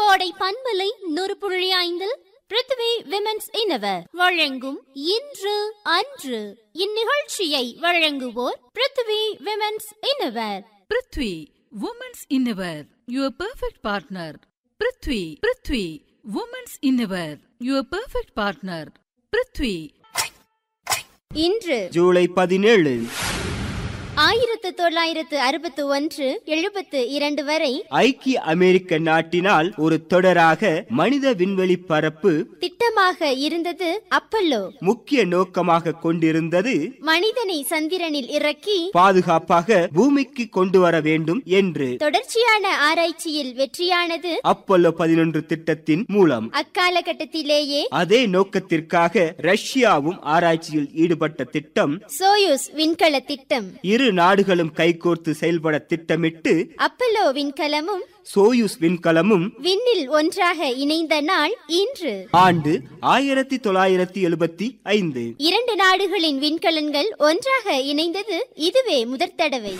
கோடை பண்பலை நூறு புள்ளி ஐந்தில் பிருத்வி விமென்ஸ் இனவர் வழங்கும் இன்று அன்று இந்நிகழ்ச்சியை வழங்குவோர் Prithvi women's innerwear Prithvi women's innerwear your perfect partner Prithvi Prithvi women's innerwear your perfect partner Prithvi இன்று ஜூலை பதினேழு ஆயிரத்து தொள்ளாயிரத்து அறுபத்து ஒன்று எழுபத்து இரண்டு வரை ஐக்கிய அமெரிக்க நாட்டினால் ஒரு தொடராக மனித விண்வெளி பரப்பு திட்டமாக இருந்தது அப்பல்லோ முக்கிய நோக்கமாக கொண்டிருந்தது மனிதனை சந்திரனில் இறக்கி பாதுகாப்பாக பூமிக்கு கொண்டு வர வேண்டும் என்று தொடர்ச்சியான ஆராய்ச்சியில் வெற்றியானது அப்பல்லோ பதினொன்று திட்டத்தின் மூலம் அக்காலகட்டத்திலேயே அதே நோக்கத்திற்காக ரஷ்யாவும் ஆராய்ச்சியில் ஈடுபட்ட திட்டம் சோயூஸ் விண்கல திட்டம் இரு நாடுகளும் கைகோர்த்து செயல்பட திட்டமிட்டு அப்பல்லோ விண்கலமும் சோயுஸ் விண்கலமும் விண்ணில் ஒன்றாக இணைந்த நாள் இன்று ஆண்டு ஆயிரத்தி தொள்ளாயிரத்தி எழுபத்தி ஐந்து இரண்டு நாடுகளின் விண்கலன்கள் ஒன்றாக இணைந்தது இதுவே முதற் தடவை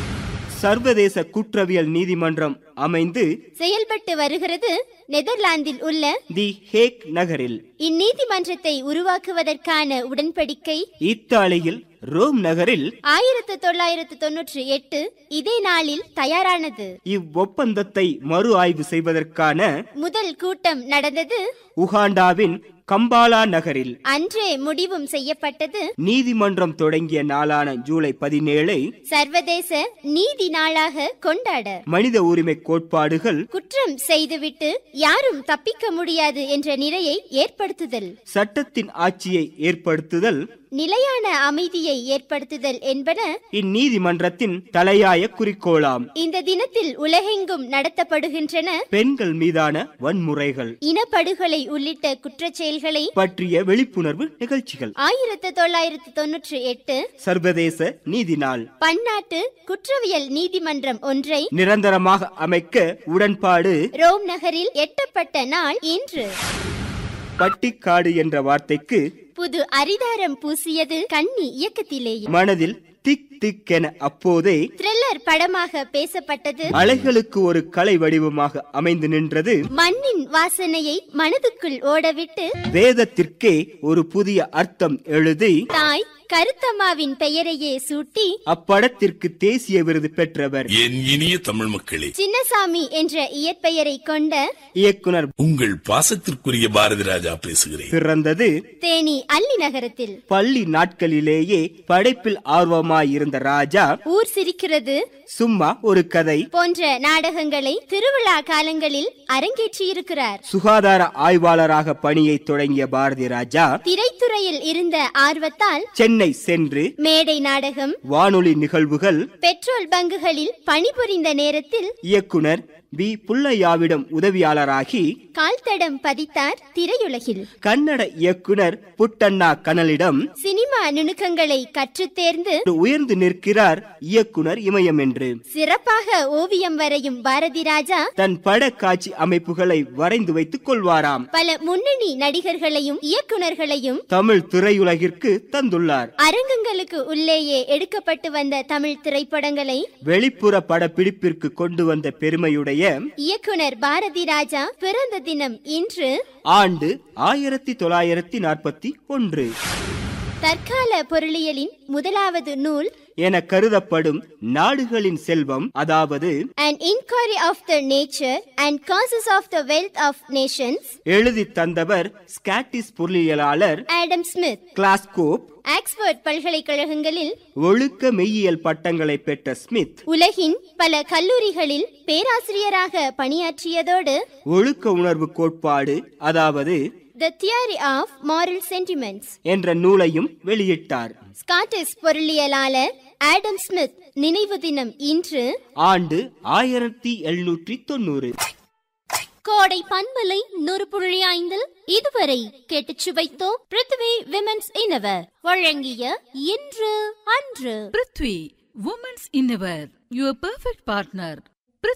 சர்வதேச குற்றவியல் நீதிமன்றம் அமைந்து செயல்பட்டு வருகிறது நெதர்லாந்தில் உள்ள தி ஹேக் நகரில் இந்நீதிமன்றத்தை உருவாக்குவதற்கான உடன்படிக்கை இத்தாலியில் ரோம் நகரில் ஆயிரத்து தொள்ளாயிரத்து தொன்னூற்றி எட்டு இதே நாளில் தயாரானது இவ்வொப்பந்தத்தை மறு ஆய்வு செய்வதற்கான முதல் கூட்டம் நடந்தது உகாண்டாவின் கம்பாலா நகரில் அன்றே முடிவும் செய்யப்பட்டது நீதிமன்றம் தொடங்கிய நாளான ஜூலை பதினேழை சர்வதேச நீதி நாளாக கொண்டாட மனித உரிமை கோட்பாடுகள் குற்றம் செய்துவிட்டு யாரும் தப்பிக்க முடியாது என்ற நிலையை ஏற்படுத்துதல் சட்டத்தின் ஆட்சியை ஏற்படுத்துதல் நிலையான அமைதியை ஏற்படுத்துதல் என்பன இந்நீதிமன்றத்தின் தலையாய குறிக்கோளாம் இந்த தினத்தில் உலகெங்கும் நடத்தப்படுகின்றன பெண்கள் மீதான வன்முறைகள் இனப்படுகொலை உள்ளிட்ட குற்றச்செயல்களை பற்றிய விழிப்புணர்வு நிகழ்ச்சிகள் ஆயிரத்து தொள்ளாயிரத்து தொன்னூற்றி எட்டு சர்வதேச நீதி நாள் பன்னாட்டு குற்றவியல் நீதிமன்றம் ஒன்றை நிரந்தரமாக அமைக்க உடன்பாடு ரோம் நகரில் எட்டப்பட்ட நாள் இன்று பட்டிக்காடு என்ற வார்த்தைக்கு புது அரிதாரம் பூசியது கன்னி இயக்கத்திலேயே மனதில் திக் திக் என அப்போதே த்ரில்லர் படமாக பேசப்பட்டது அலைகளுக்கு ஒரு கலை வடிவமாக அமைந்து நின்றது மண்ணின் வாசனையை மனதுக்குள் ஓடவிட்டு வேதத்திற்கே ஒரு புதிய அர்த்தம் எழுதி தாய் கருத்தம்மாவின் பெயரையே சூட்டி அப்படத்திற்கு தேசிய விருது பெற்றவர் என் இனிய தமிழ் மக்களே சின்னசாமி என்ற இயற்பெயரை கொண்ட இயக்குனர் உங்கள் பாசத்திற்குரிய பாரதி ராஜா பேசுகிறேன் பிறந்தது தேனி அல்லி நகரத்தில் பள்ளி நாட்களிலேயே படைப்பில் ஆர்வமாயிருந்த ராஜா ஊர் சிரிக்கிறது சும்மா ஒரு கதை போன்ற நாடகங்களை திருவிழா காலங்களில் அரங்கேற்றியிருக்கிறார் சுகாதார ஆய்வாளராக பணியை தொடங்கிய பாரதி ராஜா திரைத்துறையில் இருந்த ஆர்வத்தால் சென்னை சென்று மேடை நாடகம் வானொலி நிகழ்வுகள் பெட்ரோல் பங்குகளில் பணிபுரிந்த நேரத்தில் இயக்குனர் பி புல்லையாவிடம் உதவியாளராகி கால்தடம் பதித்தார் திரையுலகில் கன்னட இயக்குனர் புட்டண்ணா கனலிடம் சினிமா நுணுக்கங்களை கற்றுத் தேர்ந்து உயர்ந்து நிற்கிறார் இயக்குனர் இமயம் என்று சிறப்பாக ஓவியம் வரையும் பாரதி ராஜா தன் பட காட்சி அமைப்புகளை வரைந்து வைத்துக் கொள்வாராம் பல முன்னணி நடிகர்களையும் இயக்குனர்களையும் தமிழ் திரையுலகிற்கு தந்துள்ளார் அரங்கங்களுக்கு உள்ளேயே எடுக்கப்பட்டு வந்த தமிழ் திரைப்படங்களை வெளிப்புற படப்பிடிப்பிற்கு கொண்டு வந்த பெருமையுடைய இயக்குனர் பாரதி ராஜா பிறந்த தினம் இன்று ஆண்டு ஆயிரத்தி தொள்ளாயிரத்தி நாற்பத்தி ஒன்று தற்கால பொருளியலின் முதலாவது நூல் என கருதப்படும் நாடுகளின் செல்வம் அதாவது An Inquiry of the Nature and Causes of the Wealth of Nations எழுதி தந்தவர் ஸ்காட்டிஷ் பொருளியலாளர் ஆடம் ஸ்மித் கிளாஸ்கோப் ஆக்ஸ்போர்ட் பல்கலைக்கழகங்களில் ஒழுக்க மெய்யியல் பட்டங்களை பெற்ற ஸ்மித் உலகின் பல கல்லூரிகளில் பேராசிரியராக பணியாற்றியதோடு ஒழுக்க உணர்வு கோட்பாடு அதாவது The Theory of Moral Sentiments என்ற நூலையும் வெளியிட்டார் ஸ்காட்டிஷ் பொருளியலாளர் ஆடம் ஸ்மித் நினைவு தினம் இன்று ஆண்டு ஆயிரத்தி எழுநூற்றி தொண்ணூறு கோடை பண்பலை நூறு புள்ளி ஐந்தில் இதுவரை கேட்டுச் சுவைத்தோம் பிருத்வி விமென்ஸ் இனவர் வழங்கிய இன்று அன்று Prithvi women's innerwear your perfect partner